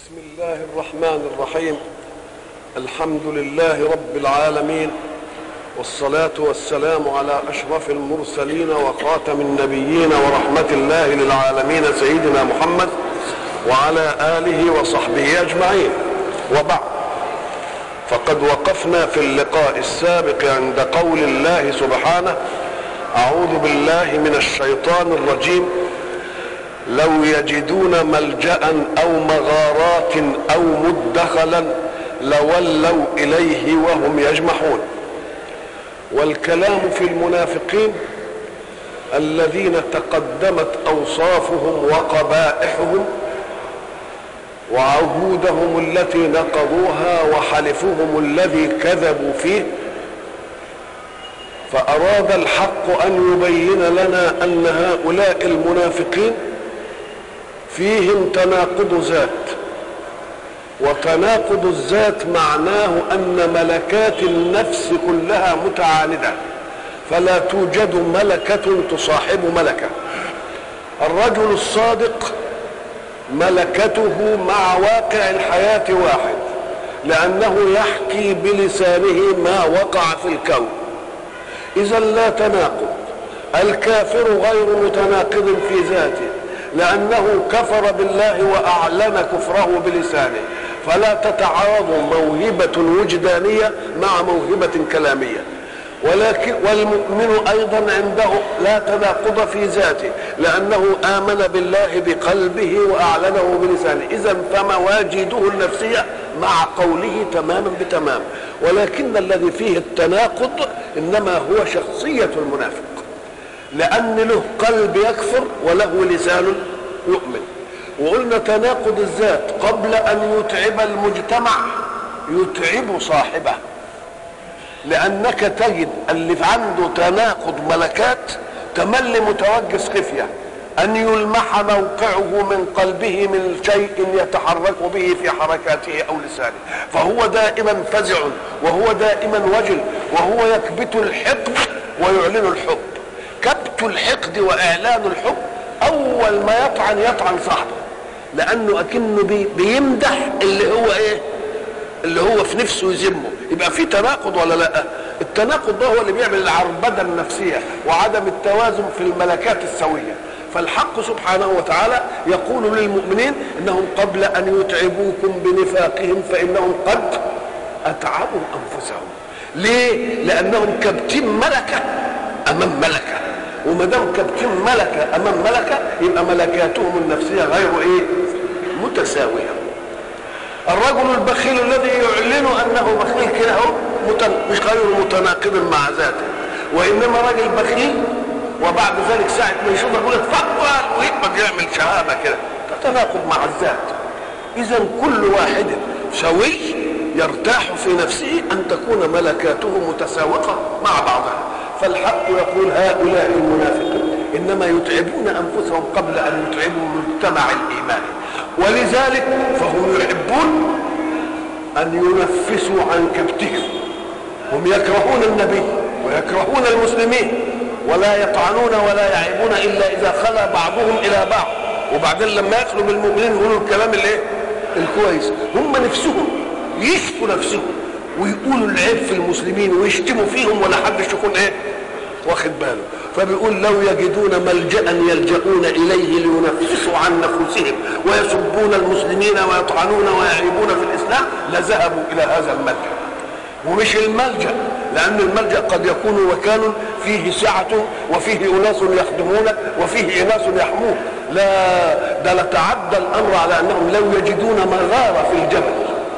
بسم الله الرحمن الرحيم الحمد لله رب العالمين والصلاة والسلام على أشرف المرسلين وخاتم النبيين ورحمة الله للعالمين سيدنا محمد وعلى آله وصحبه أجمعين وبعد فقد وقفنا في اللقاء السابق عند قول الله سبحانه أعوذ بالله من الشيطان الرجيم لو يجدون ملجا او مغارات او مدخلا لولوا اليه وهم يجمحون والكلام في المنافقين الذين تقدمت اوصافهم وقبائحهم وعهودهم التي نقضوها وحلفهم الذي كذبوا فيه فاراد الحق ان يبين لنا ان هؤلاء المنافقين فيهم تناقض ذات وتناقض الذات معناه ان ملكات النفس كلها متعانده فلا توجد ملكه تصاحب ملكه الرجل الصادق ملكته مع واقع الحياه واحد لانه يحكي بلسانه ما وقع في الكون اذا لا تناقض الكافر غير متناقض في ذاته لأنه كفر بالله وأعلن كفره بلسانه فلا تتعارض موهبة وجدانية مع موهبة كلامية ولكن والمؤمن أيضا عنده لا تناقض في ذاته لأنه آمن بالله بقلبه وأعلنه بلسانه إذا فمواجده النفسية مع قوله تماما بتمام ولكن الذي فيه التناقض إنما هو شخصية المنافق لأن له قلب يكفر وله لسان يؤمن وقلنا تناقض الذات قبل أن يتعب المجتمع يتعب صاحبه لأنك تجد اللي عنده تناقض ملكات تملي متوجس خفية أن يلمح موقعه من قلبه من شيء يتحرك به في حركاته أو لسانه فهو دائما فزع وهو دائما وجل وهو يكبت الحقد ويعلن الحب كبت الحقد واعلان الحب اول ما يطعن يطعن صاحبه لانه اكنه بي بيمدح اللي هو ايه اللي هو في نفسه يذمه يبقى في تناقض ولا لا التناقض ده هو اللي بيعمل العربده النفسيه وعدم التوازن في الملكات السويه فالحق سبحانه وتعالى يقول للمؤمنين انهم قبل ان يتعبوكم بنفاقهم فانهم قد اتعبوا انفسهم ليه لانهم كابتين ملكه امام ملكه وما دام كابتين ملكه امام ملكه يبقى ملكاتهم النفسيه غير ايه؟ متساويه. الرجل البخيل الذي يعلن انه بخيل كده اهو مش غير متناقض مع ذاته وانما راجل بخيل وبعد ذلك ساعه ما يشوفك يقول اتفضل ويبقى يعمل شهامه كده تتناقض مع الذات. اذا كل واحد سوي يرتاح في نفسه ان تكون ملكاته متساوقه مع بعضها. فالحق يقول هؤلاء المنافقون انما يتعبون انفسهم قبل ان يتعبوا مجتمع الايمان ولذلك فهم يحبون ان ينفسوا عن كبتهم هم يكرهون النبي ويكرهون المسلمين ولا يطعنون ولا يعيبون الا اذا خلا بعضهم الى بعض وبعدين لما يخلوا بالمؤمنين يقولوا الكلام الايه الكويس هم نفسهم يشفوا نفسهم ويقولوا العيب في المسلمين ويشتموا فيهم ولا حدش يكون ايه واخد باله فبيقول لو يجدون ملجا يلجؤون اليه لينفسوا عن نفوسهم ويسبون المسلمين ويطعنون ويعيبون في الاسلام لذهبوا الى هذا الملجا ومش الملجا لان الملجا قد يكون مكان فيه سعه وفيه اناس يخدمونك وفيه اناس يحموك لا ده لتعدى الامر على انهم لو يجدون مغاره في الجبل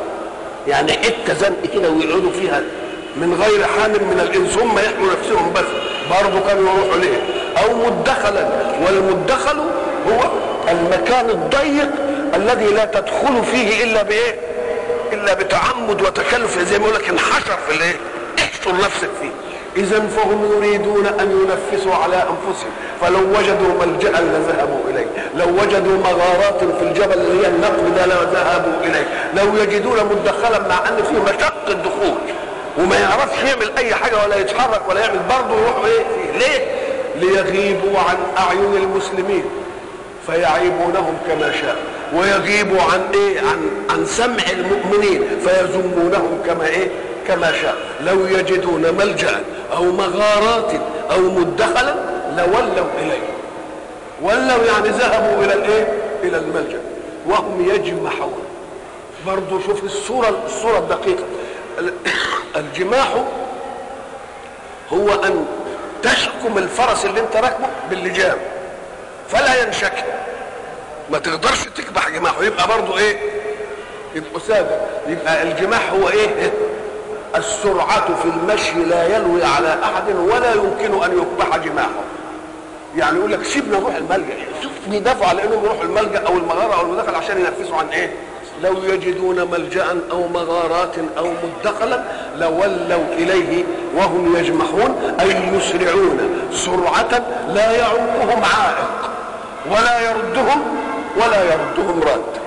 يعني حته زنق كده ويقعدوا فيها من غير حال من الانس هم يحموا نفسهم بس برضه كانوا يروحوا ليه او مدخلا والمدخل هو المكان الضيق الذي لا تدخل فيه الا بايه الا بتعمد وتكلف زي ما يقول لك انحشر في الايه احشر نفسك فيه اذا فهم يريدون ان ينفسوا على انفسهم فلو وجدوا ملجا لذهبوا اليه لو وجدوا مغارات في الجبل اللي هي النقب ده لذهبوا اليه لو يجدون مدخلا مع ان فيه مشق الدخول وما يعرفش يعمل اي حاجه ولا يتحرك ولا يعمل برضه يروحوا ايه فيه ليه ليغيبوا عن اعين المسلمين فيعيبونهم كما شاء ويغيبوا عن ايه عن عن سمع المؤمنين فيذمونهم كما ايه كما شاء لو يجدون ملجا او مغارات او مدخلا لولوا اليه ولوا يعني ذهبوا الى الايه الى الملجا وهم يجمحون برضه شوف الصوره الصوره الدقيقه الجماح هو ان تشكم الفرس اللي انت راكبه باللجام فلا ينشكم ما تقدرش تكبح جماحه يبقى برضه ايه يبقى ثابت يبقى الجماح هو ايه السرعة في المشي لا يلوي على أحد ولا يمكن أن يكبح جماحه يعني يقول لك سيبنا نروح الملجأ شوف بيدافعوا على انهم يروحوا الملجأ او المغارة او المدخل عشان ينفسوا عن ايه لو يجدون ملجأ او مغارات او مدخلا لولوا اليه وهم يجمحون اي يسرعون سرعة لا يعوقهم عائق ولا يردهم ولا يردهم رد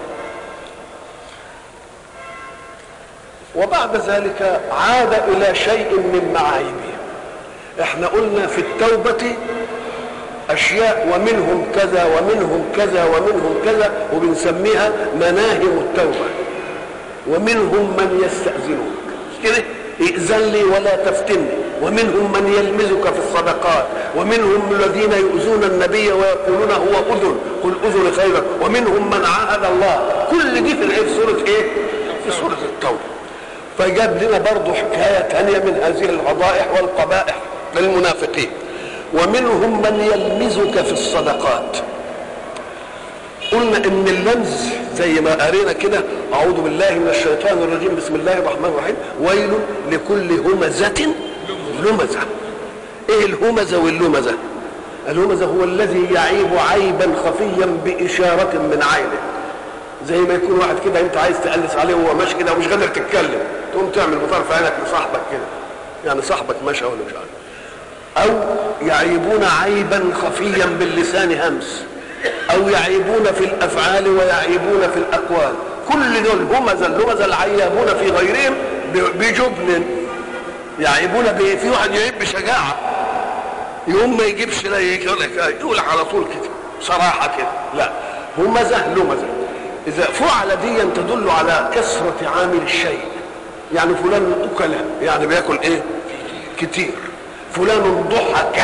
وبعد ذلك عاد الى شيء من معايبه احنا قلنا في التوبة اشياء ومنهم كذا ومنهم كذا ومنهم كذا وبنسميها مناهم التوبة ومنهم من يستأذنك كده ائذن لي ولا تفتني ومنهم من يلمزك في الصدقات ومنهم الذين يؤذون النبي ويقولون هو اذن قل اذن خيرا ومنهم من عاهد الله كل دي في العيد سوره ايه في سوره التوبه فجاب لنا برضه حكايه ثانيه من هذه الفضائح والقبائح للمنافقين ومنهم من يلمزك في الصدقات قلنا ان اللمز زي ما قرينا كده اعوذ بالله من الشيطان الرجيم بسم الله الرحمن الرحيم ويل لكل همزه لمزه ايه الهمزه واللمزه الهمزه هو الذي يعيب عيبا خفيا باشاره من عينه زي ما يكون واحد كده انت عايز تقلس عليه وهو ماشي كده ومش قادر تتكلم تقوم تعمل بطرف عينك لصاحبك كده يعني صاحبك ماشي ولا مش عارف او يعيبون عيبا خفيا باللسان همس او يعيبون في الافعال ويعيبون في الاقوال كل دول همز اللمز العيابون في غيرهم بجبن يعيبون ب... في واحد يعيب بشجاعه يقوم ما يجيبش لا يقول يقول على طول كده صراحه كده لا همزه لمزه اذا فعل دي تدل على كثره عامل الشيء يعني فلان اكل يعني بياكل ايه كتير فلان ضحك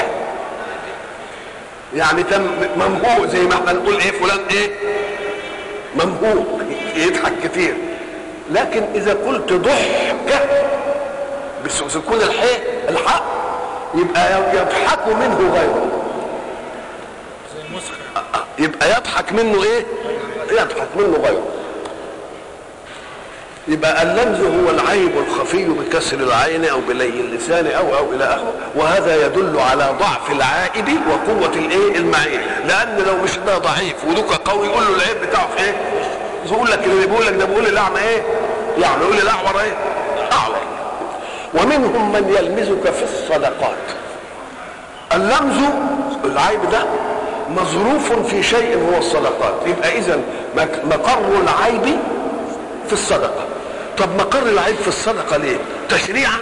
يعني تم ممهوق زي ما احنا نقول ايه فلان ايه ممهوق يضحك كتير لكن اذا قلت ضحك بسكون الحاء الحق يبقى يضحك منه غيره يبقى يضحك منه ايه يضحك منه غيره يبقى اللمز هو العيب الخفي بكسر العين او بلي اللسان او او الى اخره وهذا يدل على ضعف العائب وقوه الايه المعين لان لو مش ده ضعيف ودوك قوي يقول له العيب بتاعه في ايه يقول لك اللي بيقول لك ده بيقول الاعمى ايه يعني يقول الاعور ايه اعور ومنهم من يلمزك في الصدقات اللمز العيب ده مظروف في شيء هو الصدقات يبقى اذا مقر العيب في الصدقه طب مقر العيب في الصدقه ليه تشريعا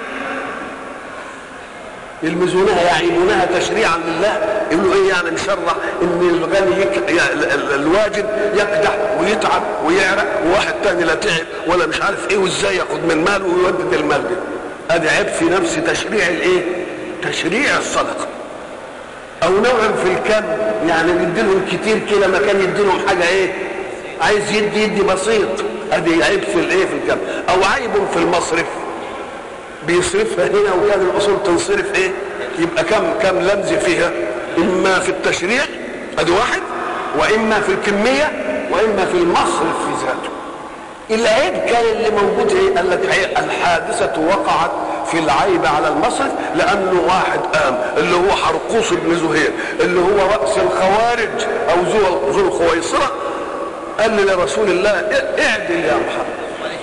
يلمزونها يعيبونها تشريعا لله يقولوا ايه يعني نشرع ان الغني يك... الواجد يكدح ويتعب ويعرق وواحد تاني لا تعب ولا مش عارف ايه وازاي ياخد من ماله ويودد المال ده ادي عيب في نفس تشريع الايه تشريع الصدقه او نوع في الكم يعني بيديلهم كتير كده ما كان يديلهم حاجه ايه عايز يدي يدي بسيط ادي عيب في الايه في الكم او عيب في المصرف بيصرفها هنا وكان الاصول تنصرف ايه يبقى كم كم لمز فيها اما في التشريع ادي واحد واما في الكميه واما في المصرف في ذاته العيب كان اللي موجود ايه قال لك الحادثه وقعت في العيب على المصرف لانه واحد قام اللي هو حرقوس بن زهير اللي هو راس الخوارج او ذو الخويصره قال لي لرسول الله اعدل يا محمد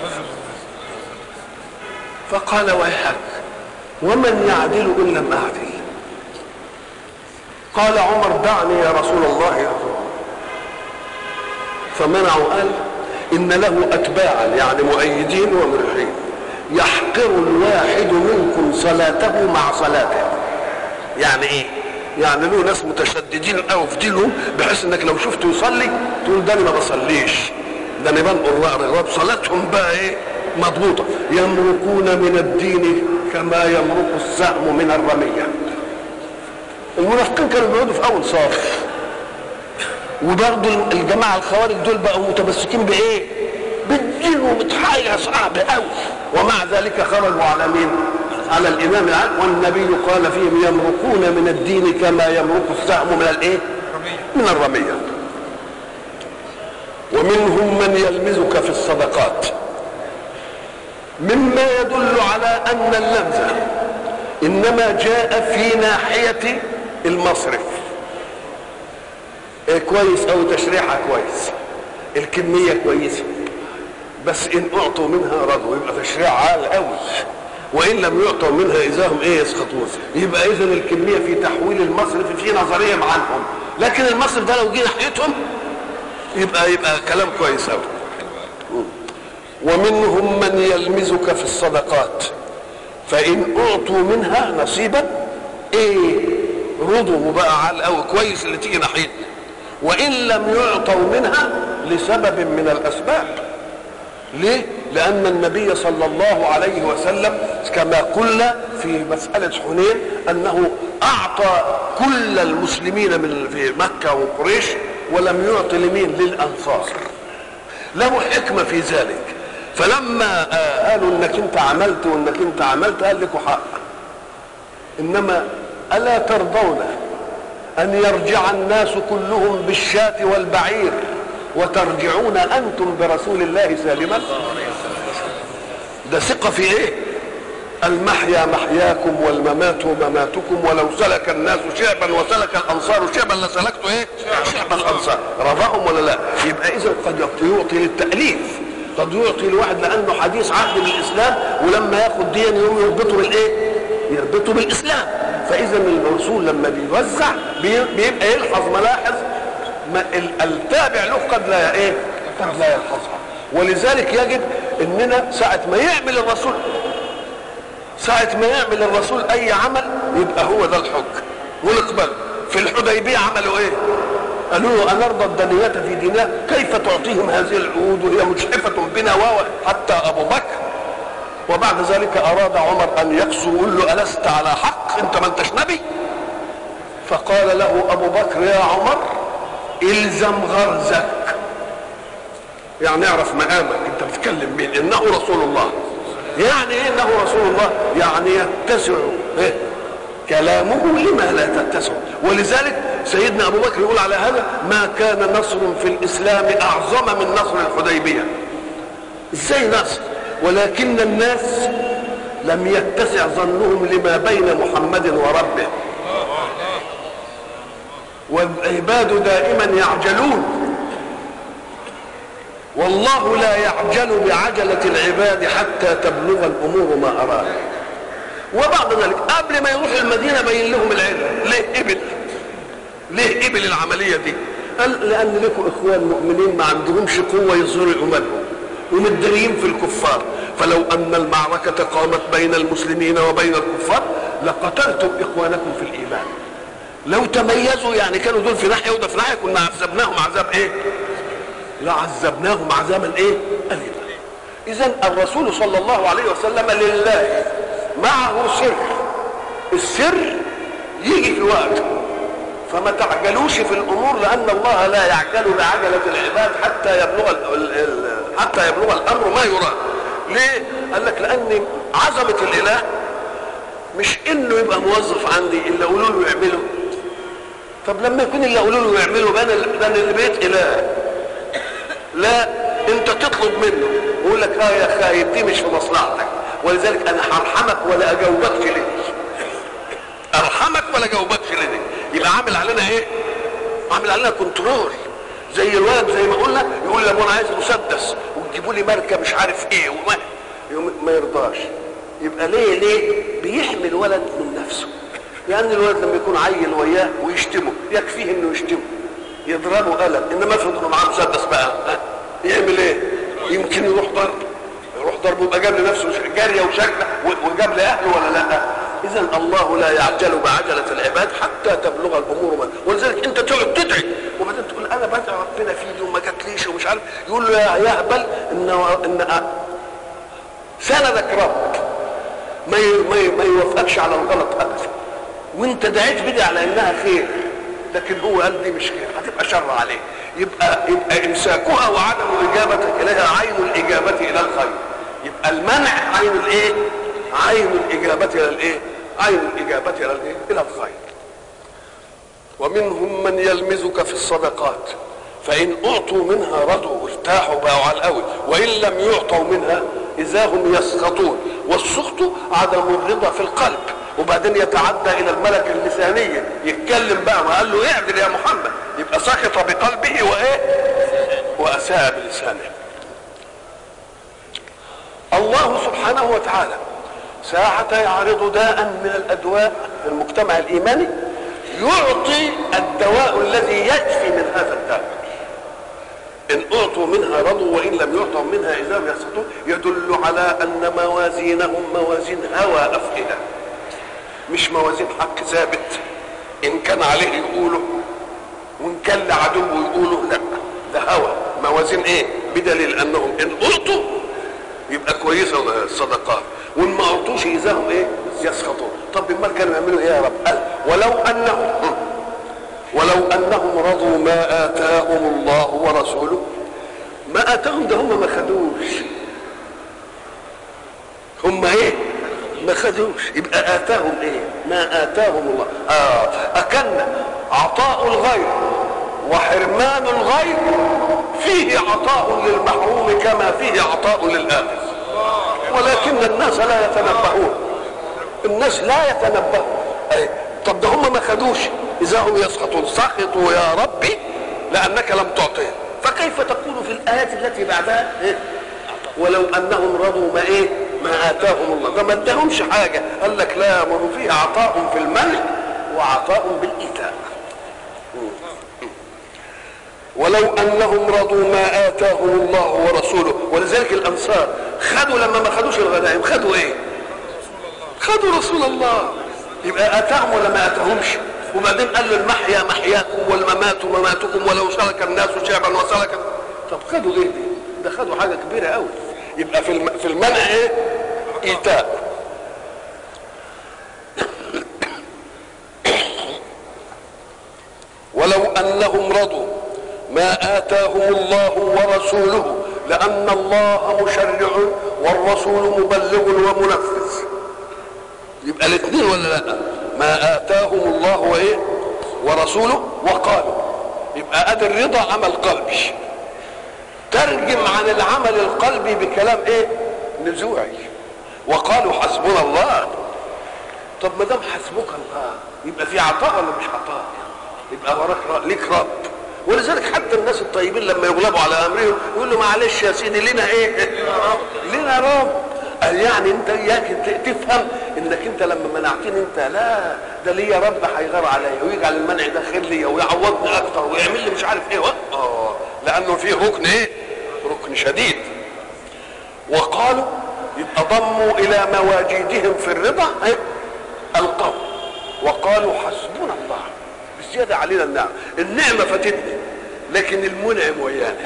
فقال ويحك ومن يعدل ان لم اعدل قال عمر دعني يا رسول الله يا رسول فمنعوا قال ان له اتباعا يعني مؤيدين ومرحين يحقر الواحد منكم صلاته مع صلاته يعني ايه يعني له ناس متشددين قوي في دينهم بحيث انك لو شفته يصلي تقول ده انا ما بصليش ده نبان الرب صلاتهم بقى ايه مضبوطه يمرقون من الدين كما يمرق السهم من الرميه المنافقين كانوا بيقعدوا في اول صف وبرضه الجماعه الخوارج دول بقوا متمسكين بايه؟ بالدين وبتحايا صعب قوي ومع ذلك خرجوا على مين؟ على الامام علي والنبي قال فيهم يمرقون من الدين كما يمرق السهم من الايه؟ من الرميه ومنهم من يلمزك في الصدقات مما يدل على ان اللمز انما جاء في ناحيه المصرف إيه كويس او تشريحها كويس الكميه كويسه بس ان اعطوا منها رضوا يبقى تشريع عال قوي وان لم يعطوا منها اذا هم ايه يسقطون يبقى اذا الكميه في تحويل المصرف في نظريه عنهم لكن المصرف ده لو جه ناحيتهم يبقى يبقى كلام كويس قوي ومنهم من يلمزك في الصدقات فان اعطوا منها نصيبا ايه رضوا بقى على قوي كويس اللي تيجي ناحيتنا وان لم يعطوا منها لسبب من الاسباب ليه لان النبي صلى الله عليه وسلم كما قلنا في مساله حنين انه اعطى كل المسلمين من في مكه وقريش ولم يعط لمين للانصار له حكمه في ذلك فلما قالوا انك انت عملت وانك انت عملت قال لكم حق انما الا ترضون ان يرجع الناس كلهم بالشاة والبعير وترجعون انتم برسول الله سالما ده ثقه في ايه المحيا محياكم والممات مماتكم ولو سلك الناس شعبا وسلك الانصار شعبا لسلكت ايه شعب الانصار رضاهم ولا لا يبقى اذا قد يعطي للتاليف قد يعطي الواحد لانه حديث عهد بالاسلام ولما ياخد دين يوم يربطه بالايه يربطه بالاسلام فاذا الرسول لما بيوزع بيبقى يلحظ ملاحظ ما التابع له قد لا ايه قد لا يلحظها ولذلك يجب اننا ساعه ما يعمل الرسول ساعة ما يعمل الرسول أي عمل يبقى هو ده الحكم ونقبل في الحديبية عملوا إيه؟ قالوا له أنرضى الدنية في ديننا كيف تعطيهم هذه العهود وهي مجحفة بنا واو حتى أبو بكر وبعد ذلك أراد عمر أن يقسو يقول له ألست على حق أنت ما أنتش نبي فقال له أبو بكر يا عمر الزم غرزك يعني اعرف مقامك انت بتتكلم مين انه رسول الله يعني ايه انه رسول الله يعني يتسع إيه؟ كلامه لما لا تتسع ولذلك سيدنا ابو بكر يقول على هذا ما كان نصر في الاسلام اعظم من نصر الحديبيه ازاي نصر ولكن الناس لم يتسع ظنهم لما بين محمد وربه والعباد دائما يعجلون والله لا يعجل بعجلة العباد حتى تبلغ الأمور ما أراد وبعد ذلك قبل ما يروح المدينة بين لهم العلة ليه إبل ليه إبل العملية دي قال لأن لكم إخوان مؤمنين ما عندهمش قوة يظهروا إيمانهم ومتداريين في الكفار فلو أن المعركة قامت بين المسلمين وبين الكفار لقتلتم إخوانكم في الإيمان لو تميزوا يعني كانوا دول في ناحية وده في ناحية كنا عذبناهم عذاب إيه؟ لعذبناهم عذابا ايه؟ أليما. إذا الرسول صلى الله عليه وسلم لله معه سر. السر يجي في وقته. فما تعجلوش في الأمور لأن الله لا يعجل بعجلة العباد حتى يبلغ ال ال حتى يبلغ الأمر ما يراد. ليه؟ قال لك لأن عظمة الإله مش إنه يبقى موظف عندي إلا قولوا له يعمله. طب لما يكون اللي قولوا له يعمله بان البيت إله لا انت تطلب منه يقول لك اه يا خايب دي مش في مصلحتك ولذلك انا هرحمك ولا اجاوبكش ليه ارحمك ولا اجاوبكش ليه يبقى عامل علينا ايه عامل علينا كنترول زي الولد زي ما قلنا يقول لي انا عايز مسدس وتجيبوا لي ماركه مش عارف ايه وما ما يرضاش يبقى ليه ليه بيحمي الولد من نفسه لان يعني الولد لما يكون عيل وياه ويشتمه يكفيه انه يشتمه يضربه قلم انما افرض انه معاه مسدس بقى ها؟ يعمل ايه؟ يمكن يروح ضرب يروح ضرب ويبقى جاب لنفسه جاريه وشكله وجاب لاهله ولا لا؟ اذا الله لا يعجل بعجله العباد حتى تبلغ الامور ما ولذلك انت تقعد تدعي وبعدين تقول انا بدعي ربنا في دي وما جاتليش ومش عارف يقول له يا يهبل ان ان سندك رب ما ما ما يوافقكش على الغلط ابدا وانت دعيت بدي على انها خير لكن هو قال دي مش خير هتبقى شر عليه يبقى يبقى امساكها وعدم اجابتك اليها عين الاجابه الى الخير يبقى المنع عين الايه؟ عين الاجابه الى الايه؟ عين الاجابه الى الايه؟ الى الخير ومنهم من يلمزك في الصدقات فإن أعطوا منها رضوا ارتاحوا بقوا على الأول وإن لم يعطوا منها إذا هم يسخطون والسخط عدم الرضا في القلب وبعدين يتعدى إلى الملكة اللسانية يتكلم بقى ما قال له اعدل يا محمد يبقى سخط بقلبه وإيه وأساء بلسانه الله سبحانه وتعالى ساعة يعرض داء من الأدواء في المجتمع الإيماني يعطي الدواء الذي يشفي من هذا الداء إن أعطوا منها رضوا وإن لم يعطوا منها إذا هم يسقطون يدل على أن موازينهم موازين هوى أفئدة مش موازين حق ثابت إن كان عليه يقولوا وإن كان لعدوه يقولوا لا ده هوى موازين إيه بدليل أنهم إن أعطوا يبقى كويسة الصدقات وإن ما أعطوش إذا هم إيه يسخطون طب امال كانوا يعملوا إيه يا رب قال ولو أنهم ولو انهم رضوا ما اتاهم الله ورسوله ما اتاهم ده هم ما خدوش هم ايه ما خدوش يبقى اتاهم ايه ما اتاهم الله اه اكن عطاء الغير وحرمان الغير فيه عطاء للمحروم كما فيه عطاء للاخر ولكن الناس لا يتنبهون الناس لا يتنبهون أي. طب ده هم ما خدوش اذا هم يسقطون سقطوا يا ربي لانك لم تعطهم فكيف تقول في الايات التي بعدها إيه؟ ولو انهم رضوا ما ايه ما اتاهم الله ده ما اداهمش حاجه قال لك لا ما هو فيه عطاء في المنع وعطاء بالايتاء ولو انهم رضوا ما اتاهم الله ورسوله ولذلك الانصار خدوا لما ما خدوش الغنائم خدوا ايه خدوا رسول الله يبقى اتاهم ولا ما اتاهمش وبعدين قال له المحيا محياكم والممات مماتكم ولو سلك الناس شعبا وسلك طب خدوا ايه دي؟ ده خدوا حاجه كبيره قوي يبقى في الم... في المنع ايه؟ ايتاء ولو انهم رضوا ما اتاهم الله ورسوله لان الله مشرع والرسول مبلغ ومنفذ يبقى الاثنين ولا لا ما اتاهم الله وايه ورسوله وقالوا يبقى ادي الرضا عمل قلبي ترجم عن العمل القلبي بكلام ايه نزوعي وقالوا حسبنا الله طب ما دام حسبك الله يبقى في عطاء ولا مش عطاء يبقى وراك ليك رب ولذلك حتى الناس الطيبين لما يغلبوا على امرهم يقول له معلش يا سيدي لنا ايه لنا رب قال يعني انت اياك تفهم انك انت لما منعتني انت لا ده ليا رب هيغار عليا ويجعل المنع ده خير ليا ويعوضني اكتر ويعمل لي مش عارف ايه اه لانه في ركن ايه؟ ركن شديد وقالوا يبقى ضموا الى مواجيدهم في الرضا ايه؟ القول وقالوا حسبنا الله بزياده علينا النعم النعمه فاتتني لكن المنعم ويانا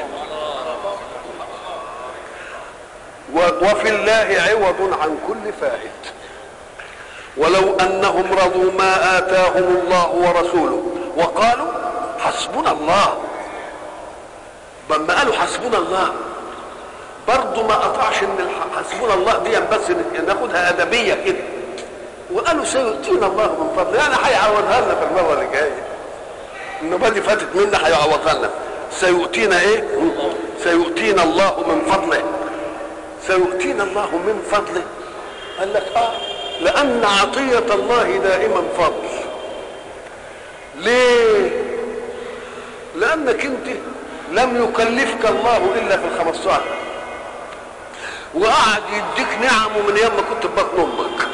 وفي الله عوض عن كل فائت ولو انهم رضوا ما اتاهم الله ورسوله وقالوا حسبنا الله لما قالوا حسبنا الله برضه ما قطعش ان حسبنا الله دي بس ناخدها ادبيه كده وقالوا سيؤتينا الله من فضله يعني هيعوضها لنا في المره اللي جايه النوبه دي فاتت منا هيعوضها لنا سيؤتينا ايه؟ سيؤتينا الله من فضله سيؤتينا الله من فضله قال لك اه لان عطيه الله دائما فضل ليه لانك انت لم يكلفك الله الا في الخمسة وقعد يديك نعمه من يوم ما كنت في بطن امك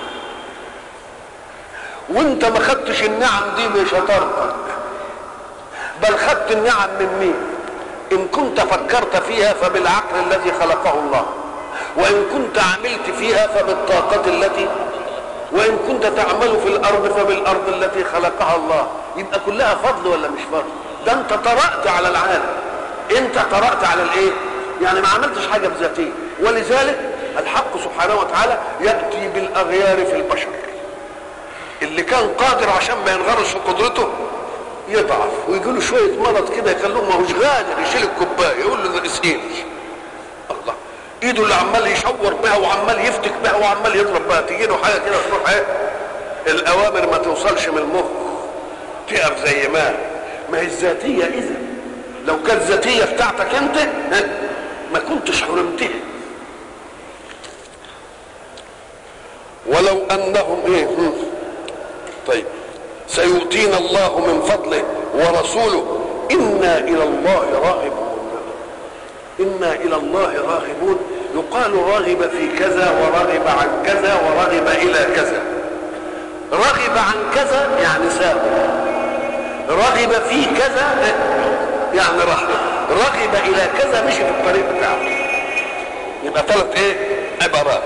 وانت ما خدتش النعم دي بشطارتك بل خدت النعم من مين ان كنت فكرت فيها فبالعقل الذي خلقه الله وان كنت عملت فيها فبالطاقة التي وان كنت تعمل في الارض فبالارض التي خلقها الله يبقى كلها فضل ولا مش فضل ده انت طرأت على العالم انت طرأت على الايه يعني ما عملتش حاجه بذاتيه ولذلك الحق سبحانه وتعالى ياتي بالاغيار في البشر اللي كان قادر عشان ما ينغرس في قدرته يضعف ويجي له شويه مرض كده يخلوه ما هوش قادر يشيل الكوبايه يقول له اسقيني الله ايده اللي عمال يشور بها وعمال يفتك بها وعمال يضرب بها تيجي له حاجه كده تروح ايه الاوامر ما توصلش من المخ تقف زي ما ما هي الذاتيه اذا لو كانت ذاتيه بتاعتك انت ها، ما كنتش حرمتها ولو انهم ايه هم. طيب سيؤتينا الله من فضله ورسوله انا الى الله راغبون انا الى الله راغبون يقال راغب في كذا ورغب عن كذا ورغب الى كذا رغب عن كذا يعني ساب رغب في كذا يعني راح رغب الى كذا مشي في الطريق بتاعه يبقى ثلاث ايه عبارات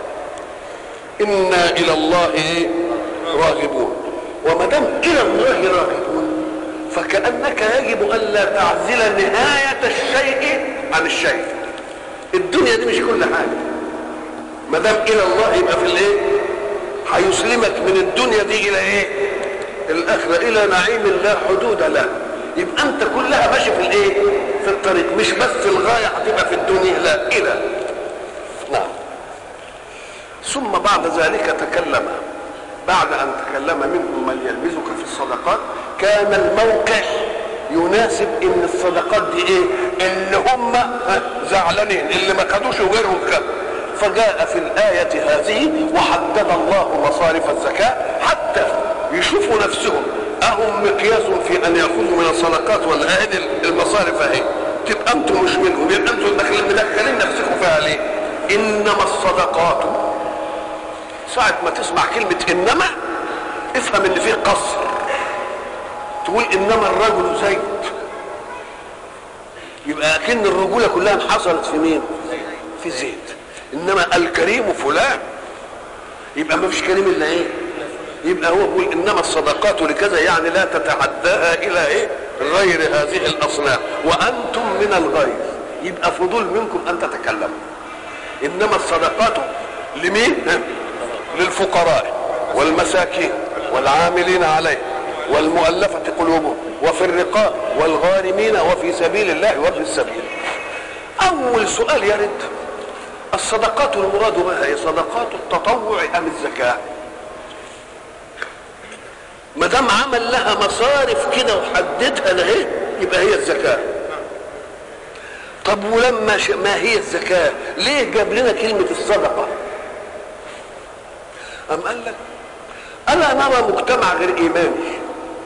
انا الى الله ايه راغبون وما دام الى الله راغبون فكانك يجب الا تعزل نهايه الشيء عن الشيء الدنيا دي مش كل حاجه ما دام الى الله يبقى في الايه هيسلمك من الدنيا دي الى ايه الاخره الى نعيم لا حدود له يبقى انت كلها ماشي في الايه في الطريق مش بس الغايه هتبقى في الدنيا لا الى نعم ثم بعد ذلك تكلم بعد ان تكلم منهم من يلمزك في الصدقات كان الموقع يناسب ان الصدقات دي ايه اللي هم زعلانين اللي ما خدوش غيرهم خد فجاء في الآية هذه وحدد الله مصارف الزكاة حتى يشوفوا نفسهم أهم مقياس في أن يأخذوا من الصدقات ولا هذه المصارف أهي تبقى أنتم مش منهم يبقى أنتم داخلين مدخلين نفسكم فيها ليه؟ إنما الصدقات ساعة ما تسمع كلمة إنما افهم إن فيه قصر تقول إنما الرجل زيد يبقى أكن الرجولة كلها انحصرت في مين؟ في زيد إنما الكريم فلان يبقى ما فيش كريم إلا إيه؟ يبقى هو بيقول إنما الصدقات لكذا يعني لا تتعداها إلى إيه؟ غير هذه الأصناف وأنتم من الغير يبقى فضول منكم أن تتكلموا إنما الصدقات لمين؟ للفقراء والمساكين والعاملين عليه والمؤلفة قلوبهم وفي الرقاب والغارمين وفي سبيل الله وابن السبيل أول سؤال يرد الصدقات المراد بها هي صدقات التطوع أم الزكاة ما دام عمل لها مصارف كده وحددها لها يبقى هي الزكاة طب ولما ش... ما هي الزكاة ليه جاب لنا كلمة الصدقة أم قال لك ألا نرى مجتمع غير إيماني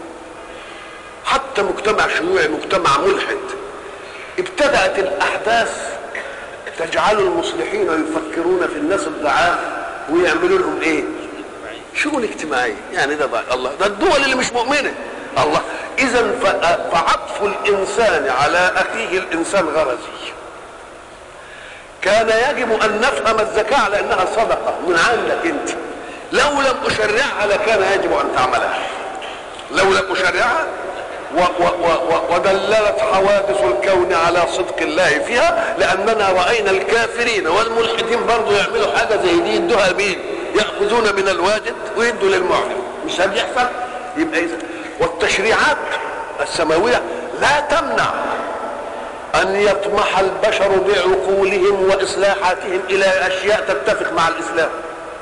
حتى مجتمع شيوعي مجتمع ملحد ابتدأت الأحداث تجعل المصلحين يفكرون في الناس الضعاف ويعملوا لهم ايه شؤون اجتماعية يعني ده بقى الله ده الدول اللي مش مؤمنة الله إذا فعطف الإنسان على أخيه الإنسان غرزي كان يجب أن نفهم الزكاة على أنها صدقة من عندك أنت لو لم أشرعها لكان يجب أن تعملها لو لم أشرعها و و و ودللت حوادث الكون على صدق الله فيها لأننا رأينا الكافرين والملحدين برضه يعملوا حاجة زي دي يدوها مين؟ يأخذون من الواجد ويدوا للمعلم مش هل يحصل؟ يبقى إذا والتشريعات السماوية لا تمنع أن يطمح البشر بعقولهم وإصلاحاتهم إلى أشياء تتفق مع الإسلام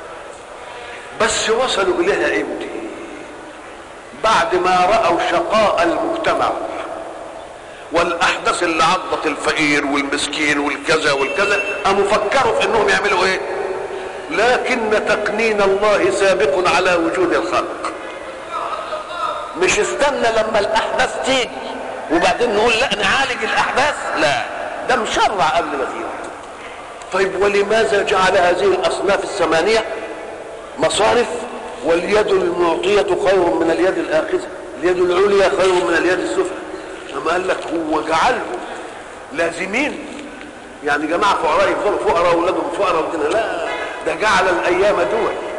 بس وصلوا إليها إمتى؟ بعد ما رأوا شقاء المجتمع والأحداث اللي عضت الفقير والمسكين والكذا والكذا قاموا فكروا في إنهم يعملوا إيه؟ لكن تقنين الله سابق على وجود الخلق مش استنى لما الأحداث تيجي وبعدين نقول لا نعالج الأحداث لا ده مشرع قبل ما تيجي طيب ولماذا جعل هذه الأصناف الثمانية مصارف واليد المعطية خير من اليد الآخذة اليد العليا خير من اليد السفلى أما قال لك هو جعلهم لازمين يعني جماعة فقراء يفضلوا فقراء وأولادهم فقراء وكده لا ده جعل الأيام دول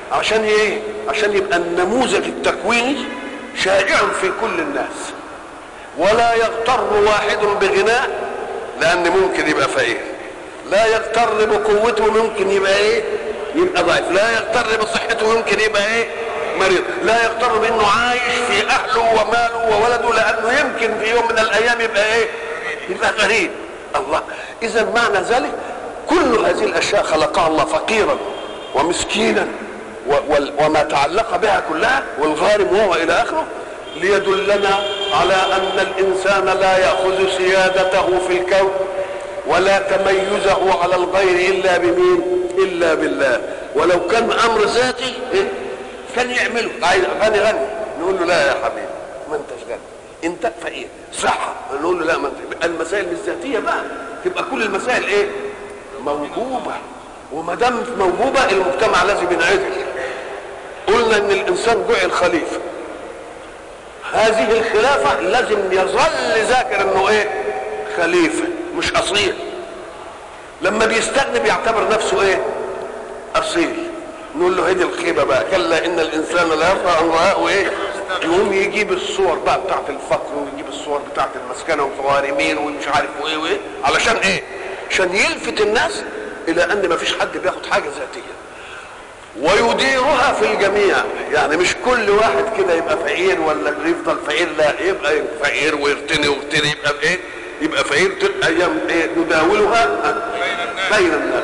عشان ايه عشان يبقى النموذج التكويني شائع في كل الناس ولا يغتر واحد بغناء لان ممكن يبقى فقير لا يغتر بقوته ممكن يبقى ايه يبقى ضعيف لا يغتر بصحته ممكن يبقى ايه مريض لا يغتر بانه عايش في اهله وماله وولده لانه يمكن في يوم من الايام يبقى ايه يبقى غريب الله اذا معنى ذلك كل هذه الاشياء خلقها الله فقيرا ومسكينا وما تعلق بها كلها والغارم وهو الى اخره ليدلنا على ان الانسان لا ياخذ سيادته في الكون ولا تميزه على الغير الا بمين الا بالله ولو كان امر ذاتي كان يعمله عايز غني غني نقول له لا يا حبيبي ما انتش غني انت فقير صحة نقول له لا ما انت المسائل مش ذاتية بقى تبقى كل المسائل ايه موهوبة وما دام موهوبة المجتمع لازم ينعدل قلنا ان الانسان جعل خليفة هذه الخلافة لازم يظل ذاكر انه ايه خليفة مش اصيل لما بيستغني بيعتبر نفسه ايه اصيل نقول له هدي الخيبة بقى كلا ان الانسان لا يرضى ان رآه ايه يقوم يجيب الصور بقى بتاعت الفقر ويجيب الصور بتاعت المسكنة والغارمين ومش عارف وايه وايه علشان ايه عشان يلفت الناس الى ان ما فيش حد بياخد حاجة ذاتية ويديرها في الجميع يعني مش كل واحد كده يبقى فقير ولا يفضل فقير لا يبقى فقير ويرتني ويرتني يبقى ايه يبقى فقير ايام ايه نداولها بين الناس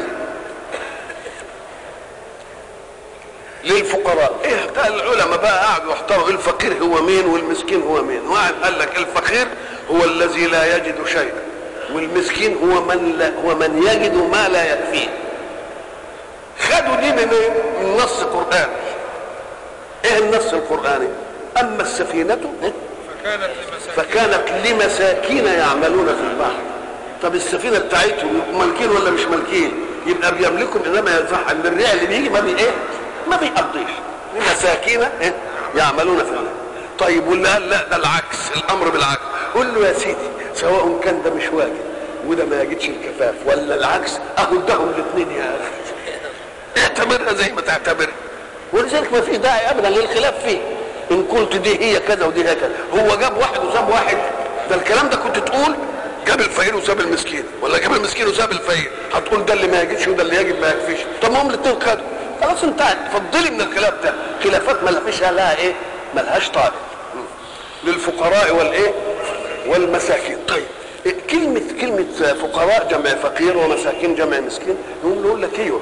للفقراء ايه ده العلماء بقى قعدوا يحتاروا الفقير هو مين والمسكين هو مين واحد قال لك الفقير هو الذي لا يجد شيئا والمسكين هو من لا هو من يجد ما لا يكفيه خدوا دي من ايه من نص قراني ايه النص القراني اما السفينه فكانت لمساكين فكانت لمساكين يعملون في البحر طب السفينه بتاعتهم يبقوا مالكين ولا مش مالكين يبقى بيملكهم انما ينفع ان الريع اللي بيجي ما بي ايه ما بيقضيش لمساكين إيه؟ يعملون في البحر طيب واللي قال لا ده العكس الامر بالعكس قول له يا سيدي سواء كان ده مش واجب وده ما يجدش الكفاف ولا العكس اهو ادهم الاثنين يا اخي اعتبرها زي ما تعتبر ولذلك ما فيش داعي ابدا للخلاف فيه ان قلت دي هي كذا ودي هي كذا هو جاب واحد وساب واحد ده الكلام ده كنت تقول جاب الفقير وساب المسكين ولا جاب المسكين وساب الفقير هتقول ده اللي ما يجيش وده اللي يجب ما يكفيش طب ما هم الاثنين خدوا خلاص انتهت فضلي من الخلاف ده خلافات ما فيش لها ايه ملهاش طالب للفقراء والايه والمساكين طيب كلمة كلمة فقراء جمع فقير ومساكين جمع مسكين نقول نقول لك ايوه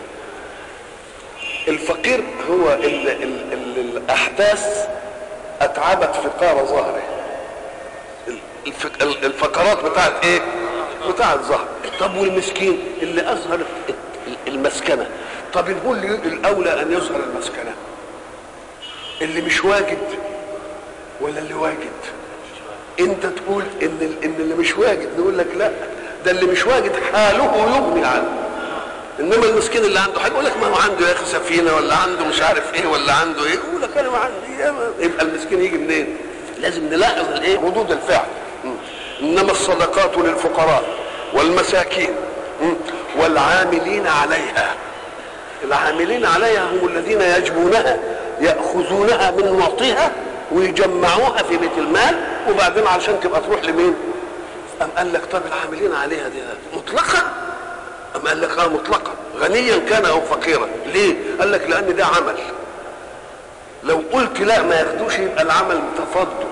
الفقير هو ال ال ال الاحداث اتعبت فقار ظهره الف- ال- الفقرات بتاعت ايه بتاعت ظهر طب والمسكين اللي اظهر المسكنه طب نقول لي الاولى ان يظهر المسكنه اللي مش واجد ولا اللي واجد انت تقول ان ال- ان اللي مش واجد نقول لك لا ده اللي مش واجد حاله يغني عنه انما المسكين اللي عنده حاجه يقول لك ما هو عنده يا اخي سفينه ولا عنده مش عارف ايه ولا عنده ايه يقول لك انا ما عندي إيه ما- يبقى المسكين يجي منين؟ لازم نلاحظ الايه؟ ردود الفعل م. انما الصدقات للفقراء والمساكين م. والعاملين عليها العاملين عليها هم الذين يجبونها ياخذونها من معطيها ويجمعوها في بيت المال وبعدين علشان تبقى تروح لمين؟ أم قال لك طب العاملين عليها دي مطلقا أم قال لك اه مطلقا غنيا كان او فقيرا ليه؟ قال لك لان ده عمل لو قلت لا ما ياخدوش يبقى العمل تفضل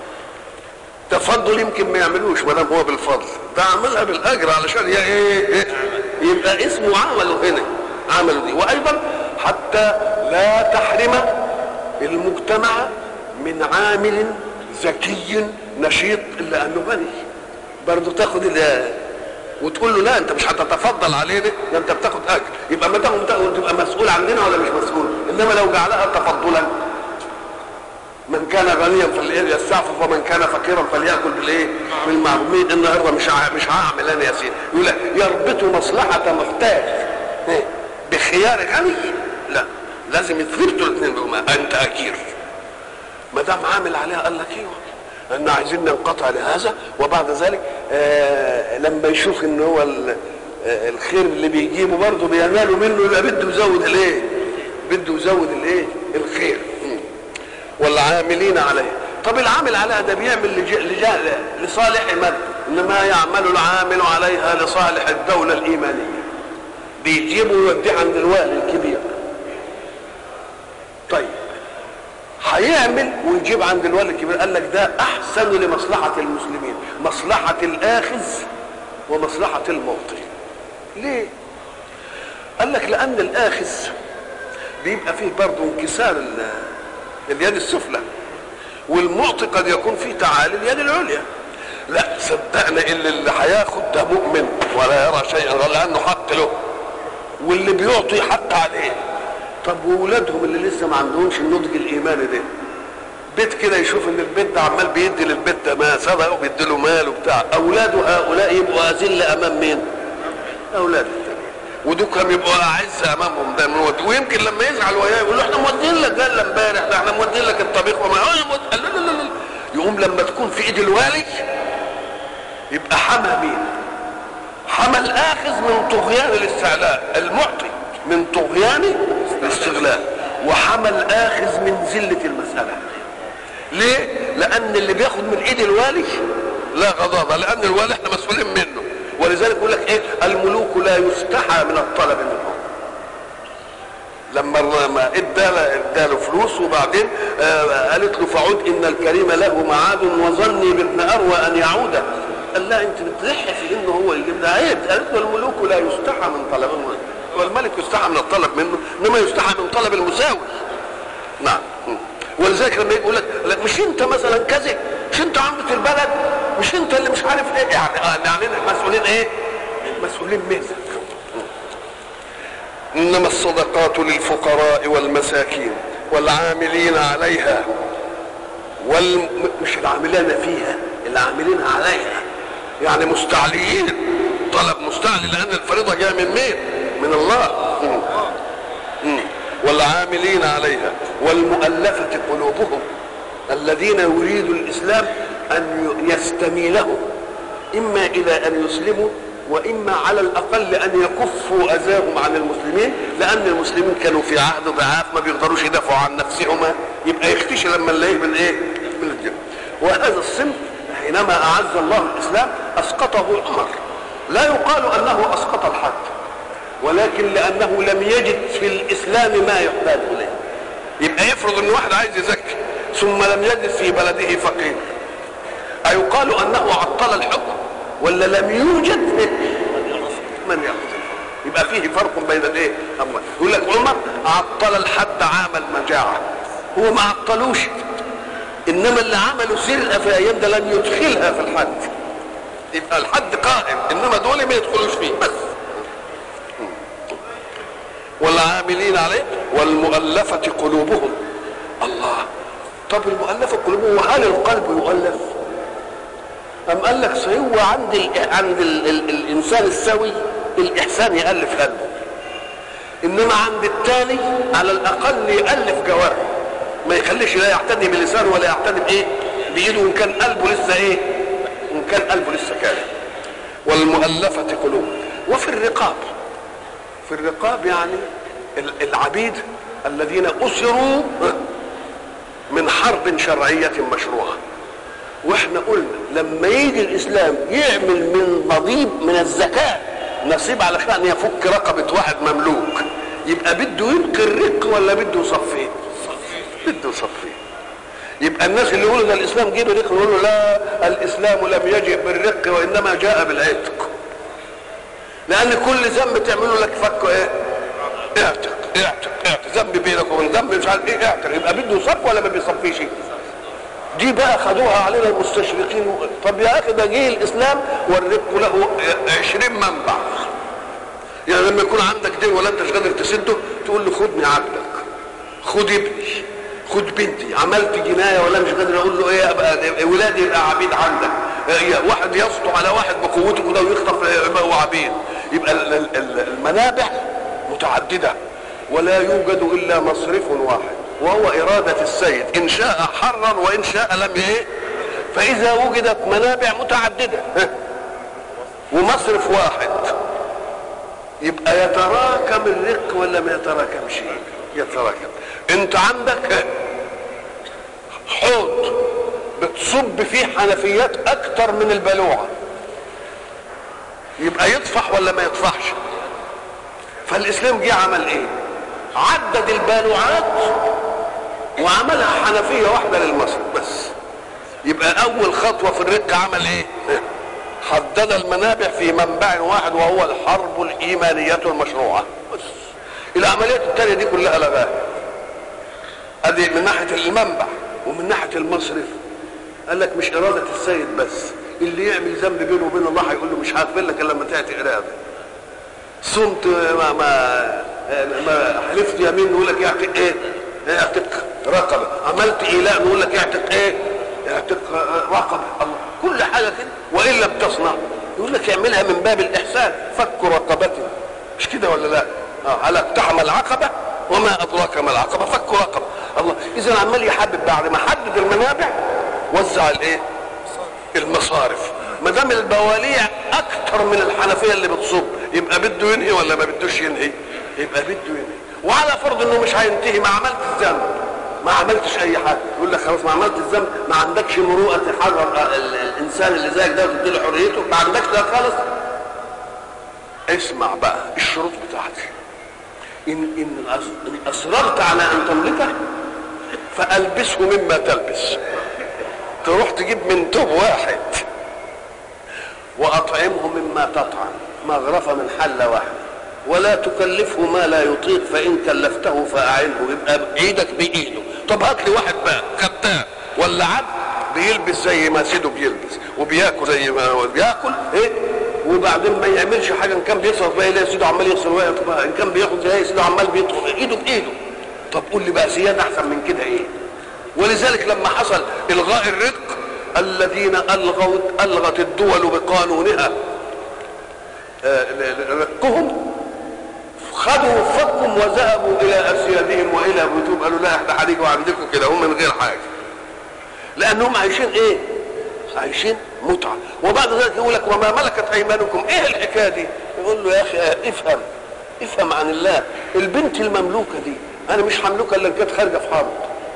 تفضل يمكن ما يعملوش ما دام هو بالفضل ده عملها بالاجر علشان يا ايه إيه؟ يبقى اسمه عمله هنا عمله دي وايضا حتى لا تحرم المجتمع من عامل ذكي نشيط الا انه غني برضه تاخد ال- وتقول له لا انت مش هتتفضل علينا ده انت بتاخد اجر يبقى ما تاخد تاخد- تبقى مسؤول عننا ولا مش مسؤول انما لو جعلها تفضلا من كان غنيا فليستعفف ومن كان فقيرا فليأكل بالايه؟ بالمعروف مين النهارده مش ع- مش هعمل انا يا سيدي يقول لك يربط مصلحة محتاج إيه؟ بخيار غني لا لازم يثبتوا الاثنين بهما انت اجير ما دام عامل عليها قال لك ايوه ان عايزين ننقطع لهذا وبعد ذلك آه لما يشوف ان هو ال- آه، الخير اللي بيجيبه برضه بينالوا منه يبقى بده يزود الايه؟ بده يزود الايه الخير مم. والعاملين عليه طب العامل عليها ده بيعمل لج... لج... لصالح من انما يعمل العامل عليها لصالح الدوله الايمانيه بيجيبه ويوديه عند الوالي الكبير طيب هيعمل ويجيب عند الوالي الكبير قال لك ده احسن لمصلحه المسلمين مصلحه الاخذ ومصلحه المعطي ليه قال لك لان الاخذ بيبقى فيه برضه انكسار ال- اليد السفلى والمعطي قد يكون فيه تعالي اليد العليا لا صدقنا ان اللي هياخد ده مؤمن ولا يرى شيئا غير لانه حق له واللي بيعطي حق عليه طب وولادهم اللي لسه ما عندهمش النضج الايماني ده بيت كده يشوف ان البيت ده عمال بيدي للبيت ده ما سبق وبيدي له مال وبتاع اولاده هؤلاء يبقوا اذل امام مين؟ اولاد التانيين ودول يبقوا اعز امامهم ده من ويمكن لما يزعل وياه يقول له احنا مودين لك جله امبارح ده احنا مودين لك الطبيخ وما هو يمود- قال لا لا لا لا. يقوم لما تكون في ايد الوالي يبقى حمى مين؟ حمى الاخذ من طغيان الاستعلاء المعطي من طغيان الاستغلال وحمى الاخذ من ذله المساله ليه؟ لان اللي بياخد من ايد الوالي لا غضاضه لان الوالي احنا مسؤولين منه ولذلك يقول لك ايه الملوك لا يستحى من الطلب منهم لما لما ادى اداله فلوس وبعدين آه قالت له فعد ان الكريم له معاد وظني بابن اروى ان يعود قال لا انت بتلح في انه هو يجيب ده عيب قالت له الملوك لا يستحى من طلب والملك يستحى من الطلب منه انما يستحى من طلب المساوي نعم ولذلك لما يقول لك لا مش انت مثلا كذا مش انت عمدة البلد مش انت اللي مش عارف ايه يعني آه يعني مسؤولين ايه مسؤولين منك انما الصدقات للفقراء والمساكين والعاملين عليها وال مش العاملين فيها العاملين عليها يعني مستعليين طلب مستعلي لان الفريضه جايه من مين من الله مم. مم. والعاملين عليها والمؤلفه قلوبهم الذين يريد الاسلام ان يستميلهم اما الى ان يسلموا واما على الاقل ان يكفوا اذاهم عن المسلمين لان المسلمين كانوا في عهد ضعاف ما بيقدروش يدافعوا عن نفسهم يبقى يختشي لما نلاقيه من ايه؟ من الجن وهذا الصنف حينما اعز الله الاسلام اسقطه عمر لا يقال انه اسقط الحد ولكن لانه لم يجد في الاسلام ما يحتاج اليه يبقى يفرض ان واحد عايز يزكي ثم لم يجد في بلده فقير أيقال أنه عطل الحكم ولا لم يوجد من يأخذ يبقى فيه فرق بين الايه؟ أموال يقول لك عمر عطل الحد عام المجاعة هو ما عطلوش إنما اللي عملوا سرقة في أيام ده لم يدخلها في الحد يبقى الحد قائم إنما دول ما يدخلوش فيه بس والعاملين عليه والمؤلفة قلوبهم الله طب المؤلفة قلوبهم وهل القلب يؤلف؟ أم قال لك صحيح هو عند ال عند ال ال الإنسان السوي الإحسان يألف قلبه إنما عند التاني على الأقل يألف جوارحه ما يخليش لا يعتني بلسانه ولا يعتني بإيه؟ بإيده إن كان قلبه لسه إيه؟ إن كان قلبه لسه كاره والمؤلفة قلوب وفي الرقاب في الرقاب يعني العبيد الذين أسروا من حرب شرعية مشروعة واحنا قلنا لما يجي الاسلام يعمل من نصيب من الزكاه نصيب علشان يفك رقبه واحد مملوك يبقى بده يبقي الرق ولا بده يصفيه؟ بده يصفيه يبقى الناس اللي يقولوا ده الاسلام جه بالرق يقولوا لا الاسلام لم يجئ بالرق وانما جاء بالعتق لان كل ذنب تعمله لك فكه ايه؟ اعتق اعتق اعتق ذنب بينك وبين ذنب مش عارف ايه اعتق يبقى بده يصف ولا ما بيصفيش؟ دي بقى خدوها علينا المستشرقين طب يا اخي ده جه الاسلام والرق له 20 منبع يعني لما يكون عندك دين ولا انت مش قادر تسده تقول له خدني عبدك خد ابني خد بنتي عملت جنايه ولا مش قادر اقول له ايه ابقى ولادي يبقى عبيد عندك واحد يسطو على واحد بقوته كده ويخطف يبقوا عبيد يبقى المنابع متعدده ولا يوجد الا مصرف واحد وهو إرادة السيد إن شاء حرر وإن شاء لم إيه فإذا وجدت منابع متعددة ومصرف واحد يبقى يتراكم الرق ولا ما يتراكمش يتراكم انت عندك حوض بتصب فيه حنفيات اكتر من البلوعه يبقى يطفح ولا ما يطفحش فالاسلام جه عمل ايه عدد البالوعات وعملها حنفيه واحده للمصرف بس يبقى اول خطوه في الرق عمل ايه حدد المنابع في منبع واحد وهو الحرب الايمانيه المشروعه بس العمليات التانية دي كلها لغاها ادي من ناحيه المنبع ومن ناحيه المصرف قال لك مش اراده السيد بس اللي يعمل ذنب بينه وبين الله هيقول له مش هغفر لك الا لما تاتي اراده صمت ما ما ما حلفت يمين نقول لك يعتق ايه؟ يعتق رقبه عملت ايلاء نقول لك يعتق ايه؟ يعتق رقبه الله كل حاجه كده وان لم تصنع يقول لك اعملها من باب الاحسان فك رقبه مش كده ولا لا؟ اه هل اقتحم العقبه وما ادراك ما العقبه فك رقبه الله اذا عمال يحدد بعد ما حدد المنابع وزع الايه؟ المصارف ما دام البواليع اكتر من الحنفيه اللي بتصب يبقى بده ينهي ولا ما بدوش ينهي يبقى بده ينهي وعلى فرض انه مش هينتهي ما عملت الذنب ما عملتش اي حاجه يقول لك خلاص ما عملت الذنب ما عندكش مروءه تحرر ال- الانسان اللي زيك ده وتدي له حريته ما عندكش ده خالص اسمع بقى الشروط بتاعتي ان ان أص- إن اصررت على ان تملكه فالبسه مما تلبس تروح تجيب من توب واحد واطعمه مما تطعم مغرفه من حله واحده ولا تكلفه ما لا يطيق فان كلفته فاعنه يبقى ايدك بايده طب هات لي واحد بقى خدام ولا عبد بيلبس زي ما سيده بيلبس وبياكل زي ما هو بياكل ايه وبعدين ما يعملش حاجه ان كان بيصرف بقى يلاقي سيده عمال يصرف بقى ان كان بياخد زي سيده عمال بيطرق ايده بايده طب قول لي بقى زياده احسن من كده ايه ولذلك لما حصل الغاء الرق الذين الغوا الغت الدول بقانونها آه، رقهم خدوا فكهم وذهبوا الى اسيادهم والى بيوتهم قالوا لا احنا هنيجي وعندكم كده هم من غير حاجه لانهم عايشين ايه؟ عايشين متعه وبعد ذلك يقول لك وما ملكت ايمانكم ايه الحكايه دي؟ يقول له يا اخي آه، افهم افهم عن الله البنت المملوكه دي انا مش هملكها الا إن كانت خارجه في حرب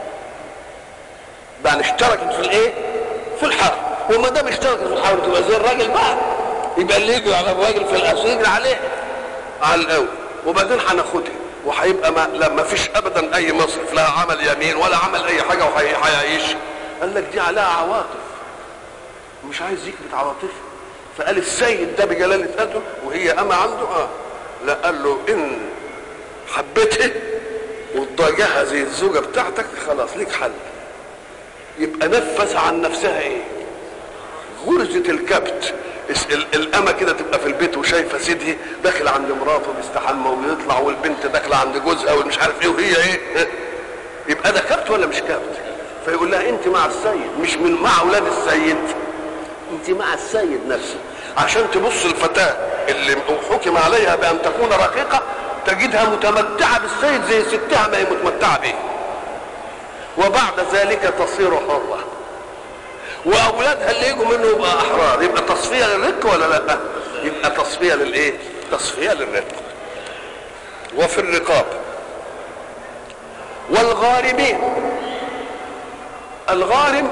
يعني اشتركت في الايه؟ في الحرب وما دام اشتركت في الحرب تبقى زي الراجل بقى يبقى اللي يجري على الراجل في الاسر يجري عليه على الاول وبعدين هناخدها وهيبقى ما لا ما فيش ابدا اي مصرف لا عمل يمين ولا عمل اي حاجه وهيعيش قال لك دي عليها عواطف مش عايز يكبت عواطفه فقال السيد ده بجلاله قدره وهي اما عنده اه لا قال له ان حبيتها وتضايقها زي الزوجه بتاعتك خلاص ليك حل يبقى نفذ عن نفسها ايه غرزة الكبت اس- ال- الأمة كده تبقى في البيت وشايفة سيدي داخل عند مراته بيستحمى وبيطلع والبنت داخلة عند جوزها والمش عارف ايه وهي ايه يبقى ده كبت ولا مش كبت فيقول لها انت مع السيد مش من مع اولاد السيد انت مع السيد نفسه عشان تبص الفتاة اللي حكم عليها بأن تكون رقيقة تجدها متمتعة بالسيد زي ستها ما هي متمتعة به وبعد ذلك تصير حرة واولادها اللي يجوا منه يبقى احرار يبقى تصفيه للرق ولا لا يبقى تصفيه للايه تصفيه للرق وفي الرقاب والغارمين الغارم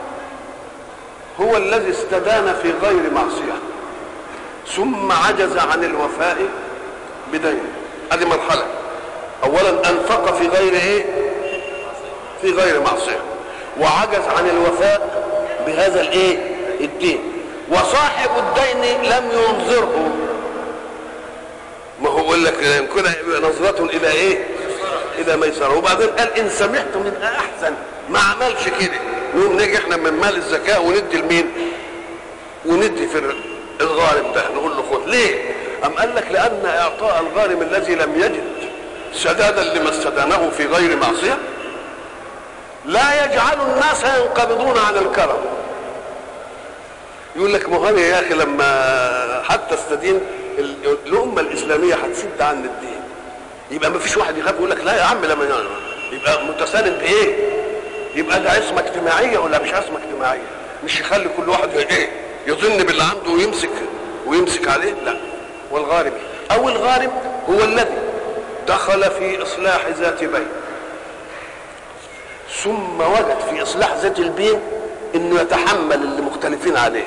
هو الذي استدان في غير معصيه ثم عجز عن الوفاء بدينه هذه مرحله اولا انفق في غير ايه في غير معصيه وعجز عن الوفاء بهذا الايه الدين وصاحب الدين لم ينظره ما هو يقول لك يمكن نظرة الى ايه الى ميسره وبعدين قال ان سمحتم من احسن ما عملش كده نقوم نيجي احنا من مال الزكاه وندي لمين وندي في الغارم ده نقول له خد ليه ام قال لك لان اعطاء الغارم الذي لم يجد سدادا لما استدانه في غير معصيه لا يجعل الناس ينقبضون عن الكرم يقول لك مهاني يا اخي لما حتى استدين ال- الامه الاسلاميه هتسد عن الدين يبقى ما فيش واحد يخاف يقول لك لا يا عم لما يبقى متساند بايه؟ يبقى ده عصمه اجتماعيه ولا مش عصمه اجتماعيه؟ مش يخلي كل واحد ايه؟ يظن باللي عنده ويمسك ويمسك عليه لا والغارب او الغارم هو الذي دخل في اصلاح ذات بين ثم وجد في اصلاح ذات البين انه يتحمل اللي مختلفين عليه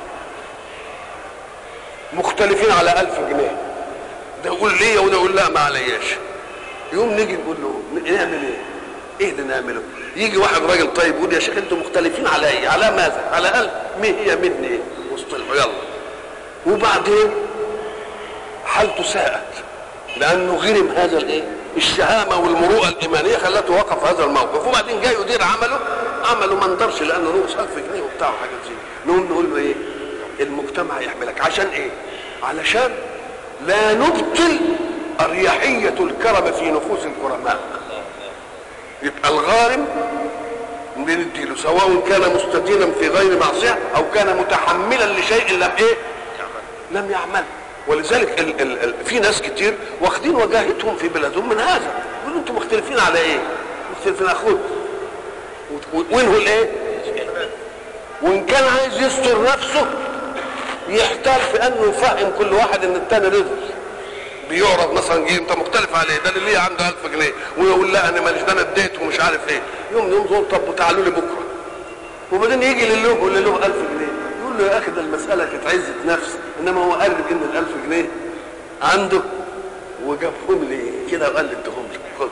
مختلفين على ألف جنيه ده يقول ليه وده يقول لا ما علياش يوم نيجي نقول له نعمل ايه ايه اللي نعمله يجي واحد راجل طيب يقول يا شيخ انتم مختلفين على ايه على ماذا على ألف مين هي مني ايه واصطلحوا يلا وبعدين حالته ساءت لانه غرم هذا الايه الشهامه والمروءه الايمانيه خلته وقف هذا الموقف وبعدين جاي يدير عمله عمله ما ندرش لانه نقص 1000 جنيه وبتاع وحاجات زي نقوم نقول له ايه المجتمع يحملك عشان ايه علشان لا نبطل اريحيه الكرم في نفوس الكرماء يبقى الغارم بنديله سواء كان مستدينا في غير معصيه او كان متحملا لشيء لم ايه لم يعمل ولذلك ال ال ال في ناس كتير واخدين وجاهتهم في بلادهم من هذا يقولوا انتم مختلفين على ايه مختلفين اخوك وينه الايه وان كان عايز يستر نفسه يحتال في انه يفهم كل واحد ان التاني رزق بيعرض مثلا جه انت مختلف عليه ده اللي ليه عنده 1000 جنيه ويقول لا انا ماليش ده انا اديته ومش عارف ايه يوم يوم دول طب تعالوا لي بكره وبعدين يجي لله يقول له 1000 جنيه يقول له يا اخي ده المساله كانت عزه نفس انما هو قال ان ال 1000 جنيه عنده وجابهم لي كده وقال لي اديهم لي خد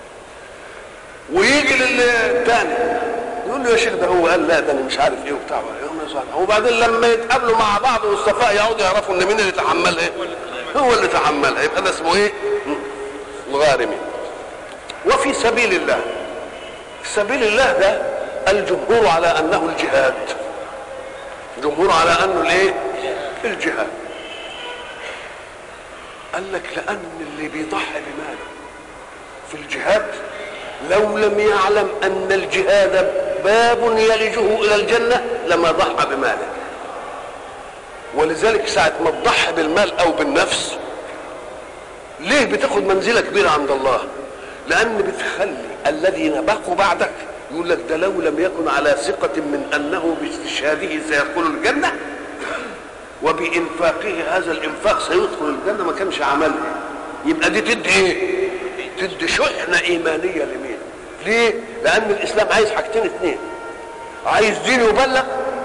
ويجي للتاني يقول له يا شيخ ده هو قال لا ده انا مش عارف ايه وبتاع وبعدين لما يتقابلوا مع بعض والصفاء يقعدوا يعرفوا ان مين اللي تحمل ايه هو اللي تحملها يبقى ده اسمه ايه الغارمي وفي سبيل الله سبيل الله ده الجمهور على انه الجهاد الجمهور على انه الايه الجهاد قال لك لان اللي بيضحي بماله في الجهاد لو لم يعلم ان الجهاد باب يلجه الى الجنه لما ضحى بماله ولذلك ساعة ما تضحي بالمال أو بالنفس ليه بتاخد منزلة كبيرة عند الله؟ لأن بتخلي الذين بقوا بعدك يقول لك ده لو لم يكن على ثقة من أنه باستشهاده سيدخل الجنة وبإنفاقه هذا الإنفاق سيدخل الجنة ما كانش عملها يبقى دي تدي إيه؟ تدي شحنة إيمانية لمين؟ ليه؟ لأن الإسلام عايز حاجتين اثنين عايز دين يبلغ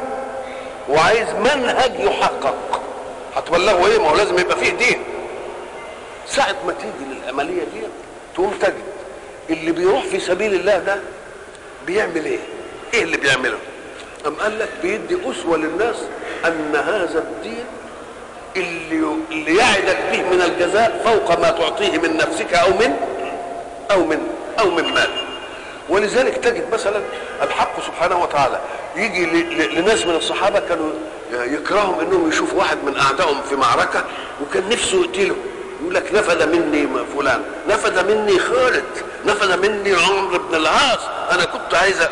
وعايز منهج يحقق هتبلغوا ايه ما هو لازم يبقى فيه دين ساعة ما تيجي للعملية دي تقوم تجد اللي بيروح في سبيل الله ده بيعمل ايه ايه اللي بيعمله أم قال لك بيدي أسوة للناس أن هذا الدين اللي اللي يعدك به من الجزاء فوق ما تعطيه من نفسك أو من أو من أو من مالك ولذلك تجد مثلا الحق سبحانه وتعالى يجي لناس من الصحابه كانوا يكرههم انهم يشوفوا واحد من اعدائهم في معركه وكان نفسه يقتله يقول لك نفذ مني فلان نفذ مني خالد نفذ مني عمرو بن العاص انا كنت عايز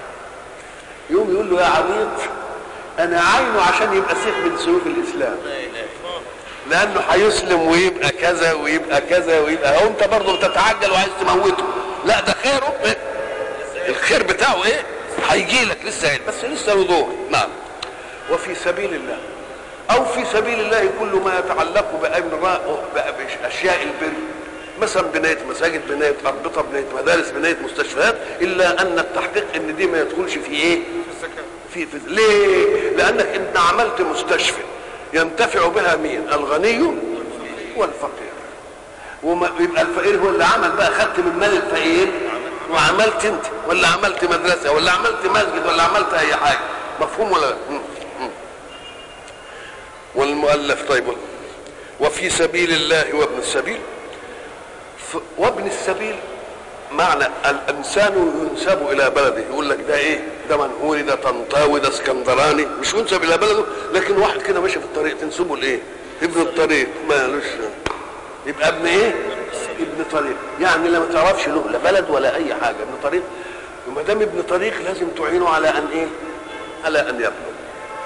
يوم يقول له يا عبيط انا عينه عشان يبقى سيف من سيوف الاسلام لانه هيسلم ويبقى كذا ويبقى كذا ويبقى هو انت برضه بتتعجل وعايز تموته لا ده خيره الخير بتاعه ايه هيجي لك لسه هيك بس لسه له دور نعم وفي سبيل الله او في سبيل الله كل ما يتعلق بامر باشياء البر مثلا بنايه مساجد بنايه اربطه بنايه مدارس بنايه مستشفيات الا ان التحقيق ان دي ما يدخلش في ايه في, في ليه لانك انت عملت مستشفى ينتفع بها مين الغني والفقير وما يبقى الفقير هو اللي عمل بقى خدت من مال الفقير وعملت انت ولا عملت مدرسه ولا عملت مسجد ولا عملت اي حاجه مفهوم ولا والمؤلف طيب وفي سبيل الله وابن السبيل وابن السبيل معنى الانسان ينسب الى بلده يقول لك ده ايه ده منهوري ده طنطاوي ده اسكندراني مش ينسب الى بلده لكن واحد كده ماشي في الطريق تنسبه لايه ابن الطريق مالوش يبقى ابن ايه ابن طريق يعني لا ما تعرفش له لا بلد ولا اي حاجه ابن طريق وما دام ابن طريق لازم تعينه على ان ايه على ان يبلغ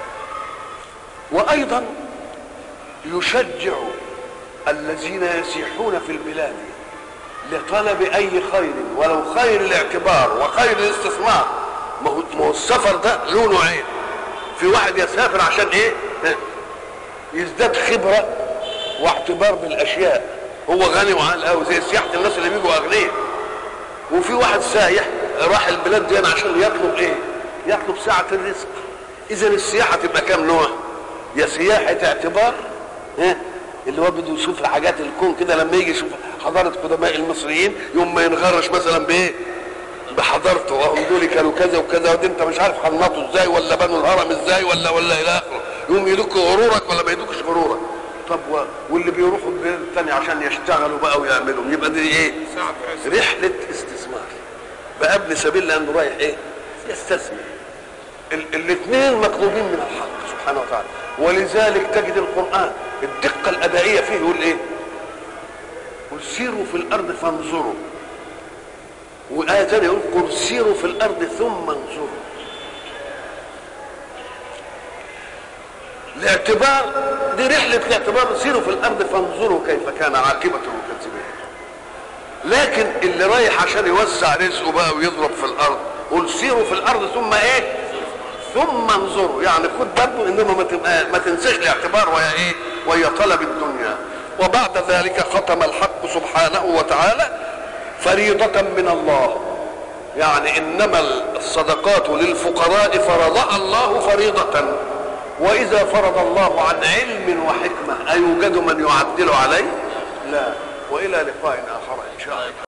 وايضا يشجع الذين يسيحون في البلاد لطلب اي خير ولو خير الاعتبار وخير الاستثمار ما هو ما هو السفر ده له نوعين في واحد يسافر عشان ايه يزداد خبره واعتبار بالاشياء هو غني وعال قوي زي سياحه الناس اللي بيجوا اغنياء وفي واحد سايح راح البلاد دي عشان يطلب ايه يطلب ساعة الرزق اذا السياحة تبقى كام نوع يا سياحة اعتبار ها اللي هو بده يشوف حاجات الكون كده لما يجي يشوف حضارة قدماء المصريين يوم ما ينغرش مثلا بايه بحضارته وهم دول كانوا كذا وكذا ودي انت مش عارف خلطوا ازاي ولا بنوا الهرم ازاي ولا ولا الى اخره يوم يدك غرورك ولا ما يدكش غرورك طب و... واللي بيروحوا البلاد الثانيه عشان يشتغلوا بقى ويعملوا يبقى دي ايه ساعة رزق رحلة استثمار بقبل سبيل لأنه رايح إيه؟ يستثمر ال- الاثنين مطلوبين من الحق سبحانه وتعالى ولذلك تجد القرآن الدقة الأدائية فيه يقول إيه؟ قل سيروا في الأرض فانظروا وآية ثانية يقول قل سيروا في الأرض ثم انظروا الاعتبار دي رحلة الاعتبار سيروا في الأرض فانظروا كيف كان عاقبة المكذبين لكن اللي رايح عشان يوسع رزقه بقى ويضرب في الارض قل سيروا في الارض ثم ايه ثم انظروا يعني خد برضه انما ما تبقى ما تنساش الاعتبار ويا ايه ويا طلب الدنيا وبعد ذلك ختم الحق سبحانه وتعالى فريضة من الله يعني انما الصدقات للفقراء فرضها الله فريضة واذا فرض الله عن علم وحكمة ايوجد من يعدل عليه لا والى لقاء اخر ان شاء الله